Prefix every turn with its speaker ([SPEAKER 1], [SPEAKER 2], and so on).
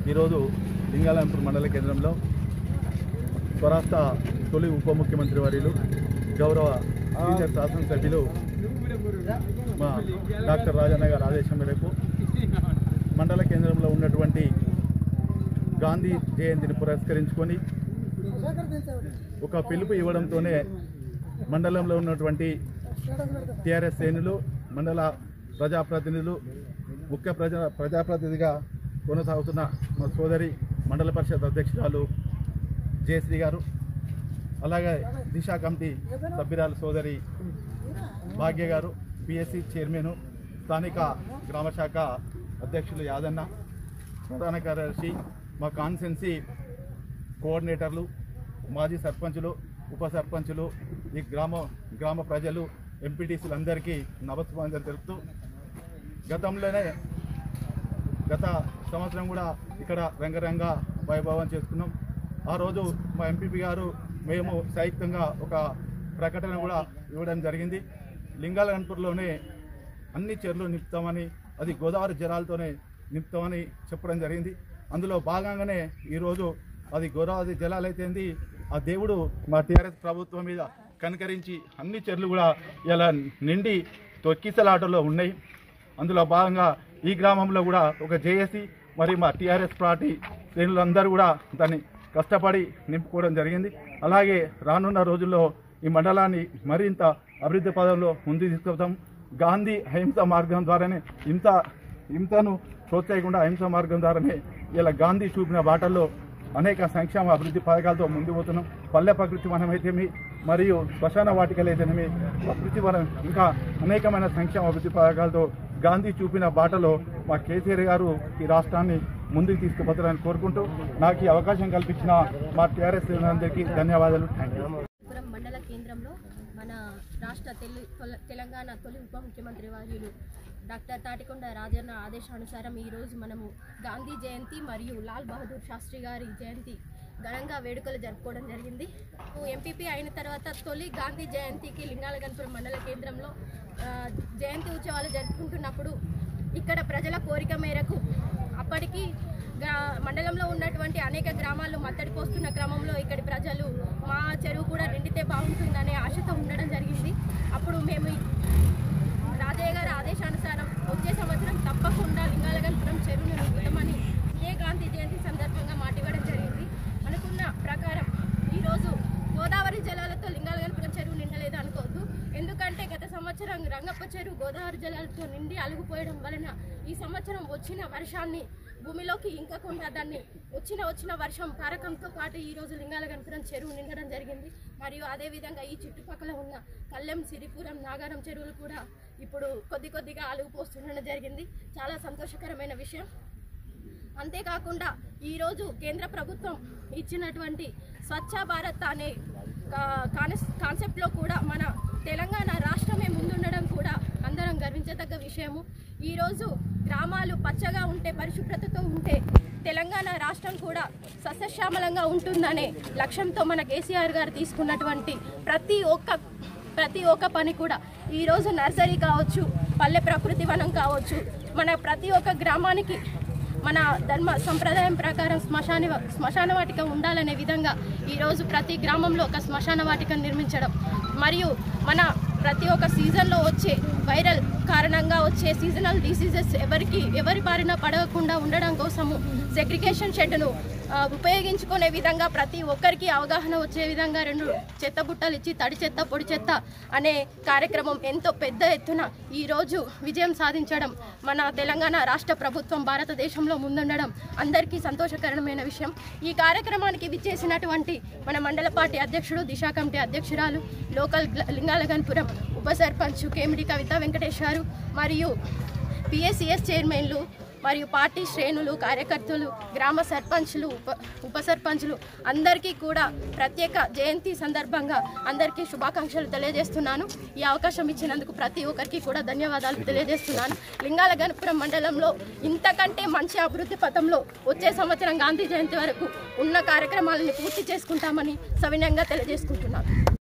[SPEAKER 1] ఈరోజు లింగాలయంపూర్ మండల కేంద్రంలో స్వరాష్ట్ర తొలి ఉప ముఖ్యమంత్రి వర్యులు గౌరవ సీనియర్ శాసనసభ్యులు మా డాక్టర్ రాజన్న గారి ఆదేశం మేరకు మండల కేంద్రంలో ఉన్నటువంటి గాంధీ జయంతిని పురస్కరించుకొని ఒక పిలుపు ఇవ్వడంతోనే మండలంలో ఉన్నటువంటి టీఆర్ఎస్ శ్రేణులు మండల ప్రజాప్రతినిధులు ముఖ్య ప్రజా ప్రజాప్రతినిధిగా కొనసాగుతున్న మా సోదరి మండల పరిషత్ అధ్యక్షురాలు జయశ్రీ గారు అలాగే దిశ కమిటీ సభ్యురాలు సోదరి భాగ్య గారు పిఎస్సి చైర్మన్ స్థానిక గ్రామ శాఖ అధ్యక్షులు యాదన్న ప్రధాన కార్యదర్శి మా కాన్సెన్సీ కోఆర్డినేటర్లు మాజీ సర్పంచులు ఉప సర్పంచులు ఈ గ్రామ గ్రామ ప్రజలు ఎంపీటీసీలు అందరికీ నమస్కారం తెలుపుతూ గతంలోనే గత సంవత్సరం కూడా ఇక్కడ రంగరంగ వైభవం చేసుకున్నాం ఆ రోజు మా ఎంపీపీ గారు మేము సంయుక్తంగా ఒక ప్రకటన కూడా ఇవ్వడం జరిగింది లింగాలగన్పూర్లోనే అన్ని చెర్లు నింపుతామని అది గోదావరి జలాలతోనే నింపుతామని చెప్పడం జరిగింది అందులో భాగంగానే ఈరోజు అది గోదావరి జలాలైతేంది ఆ దేవుడు మా టీఆర్ఎస్ ప్రభుత్వం మీద కనికరించి అన్ని చెర్లు కూడా ఇలా నిండి తొక్కిసలాటలో ఉన్నాయి అందులో భాగంగా ఈ గ్రామంలో కూడా ఒక జేఏసీ మరి మా టీఆర్ఎస్ పార్టీ శ్రేణులందరూ కూడా దాన్ని కష్టపడి నింపుకోవడం జరిగింది అలాగే రానున్న రోజుల్లో ఈ మండలాన్ని మరింత అభివృద్ధి పదంలో ముందుకు తీసుకెళ్తాం గాంధీ అహింస మార్గం ద్వారానే ఇంత హింసను ప్రోత్సహించకుండా అహింస మార్గం ద్వారానే ఇలా గాంధీ చూపిన బాటల్లో అనేక సంక్షేమ అభివృద్ధి పథకాలతో ముందుకు పోతున్నాం పల్లె ప్రకృతి వనం అయితేమి మరియు శ్మశాన వాటికలు అయితేనేమి ప్రకృతి వనం ఇంకా అనేకమైన సంక్షేమ అభివృద్ధి పథకాలతో గాంధీ చూపిన బాటలో మా కేసీఆర్ గారు ఈ రాష్ట్రాన్ని ముందుకు తీసుకుపోతారని కోరుకుంటూ నాకు ఈ అవకాశం కల్పించిన మా టీఆర్ఎస్ అందరికీ ధన్యవాదాలు థ్యాంక్ యూ
[SPEAKER 2] పురం మండల కేంద్రంలో మన రాష్ట్ర తెలు తొల- తెలంగాణ తొలి ఉప ముఖ్యమంత్రి వర్యులు డాక్టర్ తాటికొండ రాజన్న ఆదేశానుసారం ఈరోజు మనము గాంధీ జయంతి మరియు లాల్ బహదూర్ శాస్త్రి గారి జయంతి ఘనంగా వేడుకలు జరుపుకోవడం జరిగింది ఎంపీపీ అయిన తర్వాత తొలి గాంధీ జయంతికి లింగాలగన్పురం మండల కేంద్రంలో ఆ, జయంతి ఉత్సవాలు జరుపుకుంటున్నప్పుడు ఇక్కడ ప్రజల కోరిక మేరకు అప్పటికి గ్రా- మండలంలో ఉన్నటువంటి అనేక గ్రామాలు మత్తడి పోస్తున్న క్రమంలో ఇక్కడి ప్రజలు మా చెరువు కూడా నిండితే బాగుంటుందనే ఆశతో ఉండడం జరిగింది అప్పుడు మేము ఈ రాజయ్య గారి ఆదేశానుసారం వచ్చే సంవత్సరం తప్పకుండా లింగాలగన్పురం చెరువును నింపుతామని ఏ గాంధీ జయంతి సందర్భంగా మాట ఇవ్వడం జరిగింది అనుకున్న ప్రకారం ఈరోజు గోదావరి జలాలతో లింగాలగన్పురం చెరువు నిండలేదు అనుకోవద్దు ఎందుకంటే గత సంవత్సరం రంగప్ప చెరువు గోదావరి జలాలతో నిండి అలుగుపోయడం వలన ఈ సంవత్సరం వచ్చిన వర్షాన్ని భూమిలోకి ఇంకకుండా దాన్ని వచ్చిన వచ్చిన వర్షం కారకంతో పాటు ఈ రోజు లింగాలగన్పురం చెరువు నిండడం జరిగింది మరియు అదేవిధంగా ఈ చుట్టుపక్కల ఉన్న కల్లెం సిరిపురం నాగారం చెరువులు కూడా ఇప్పుడు కొద్ది కొద్దిగా అలుగు పోస్తుండడం జరిగింది చాలా సంతోషకరమైన విషయం అంతేకాకుండా ఈరోజు కేంద్ర ప్రభుత్వం ఇచ్చినటువంటి స్వచ్ఛ భారత్ అనే కా- కానెస్- కాన్సెప్ట్లో కూడా మన తెలంగాణ రాష్ట్రమే ముందుండడం కూడా అందరం గర్వించదగ్గ విషయము ఈరోజు గ్రామాలు పచ్చగా ఉంటే పరిశుభ్రతతో ఉంటే తెలంగాణ రాష్ట్రం కూడా సస్యశ్యామలంగా ఉంటుందనే లక్ష్యంతో మన కేసీఆర్ గారు తీసుకున్నటువంటి ప్రతి ఒక్క ప్రతి ఒక్క పని కూడా ఈరోజు నర్సరీ కావచ్చు పల్లె ప్రకృతి వనం కావచ్చు మన ప్రతి ఒక్క గ్రామానికి మన ధర్మ సంప్రదాయం ప్రకారం శ్మశాన శ్మశాన వాటిక ఉండాలనే విధంగా ఈరోజు ప్రతి గ్రామంలో ఒక శ్మశాన వాటికను నిర్మించడం మరియు మన ప్రతి ఒక్క సీజన్లో వచ్చే వైరల్ కారణంగా వచ్చే సీజనల్ డిసీజెస్ ఎవరికి ఎవరి బారిన పడకుండా ఉండడం కోసము సెగ్రిగేషన్ షెడ్ను ఆ, ఉపయోగించుకునే విధంగా ప్రతి ఒక్కరికి అవగాహన వచ్చే విధంగా రెండు చెత్త బుట్టలు ఇచ్చి తడి చెత్త పొడి చెత్త అనే కార్యక్రమం ఎంతో పెద్ద ఎత్తున ఈరోజు విజయం సాధించడం మన తెలంగాణ రాష్ట్ర ప్రభుత్వం భారతదేశంలో ముందుండడం అందరికీ సంతోషకరమైన విషయం ఈ కార్యక్రమానికి విచ్చేసినటువంటి మన మండల పార్టీ అధ్యక్షుడు దిశా కమిటీ అధ్యక్షురాలు లోకల్ గ్ల- లింగాలగన్పురం ఉప సర్పంచ్ కేమిడి కవిత వెంకటేష్ గారు మరియు పిఎస్సిఎస్ చైర్మన్లు మరియు పార్టీ శ్రేణులు కార్యకర్తలు గ్రామ సర్పంచ్లు ఉప ఉప సర్పంచ్లు అందరికీ కూడా ప్రత్యేక జయంతి సందర్భంగా అందరికీ శుభాకాంక్షలు తెలియజేస్తున్నాను ఈ అవకాశం ఇచ్చినందుకు ప్రతి ఒక్కరికి కూడా ధన్యవాదాలు తెలియజేస్తున్నాను లింగాల గణపురం మండలంలో ఇంతకంటే మంచి అభివృద్ధి పథంలో వచ్చే సంవత్సరం గాంధీ జయంతి వరకు ఉన్న కార్యక్రమాలను పూర్తి చేసుకుంటామని సవినయంగా తెలియజేసుకుంటున్నాను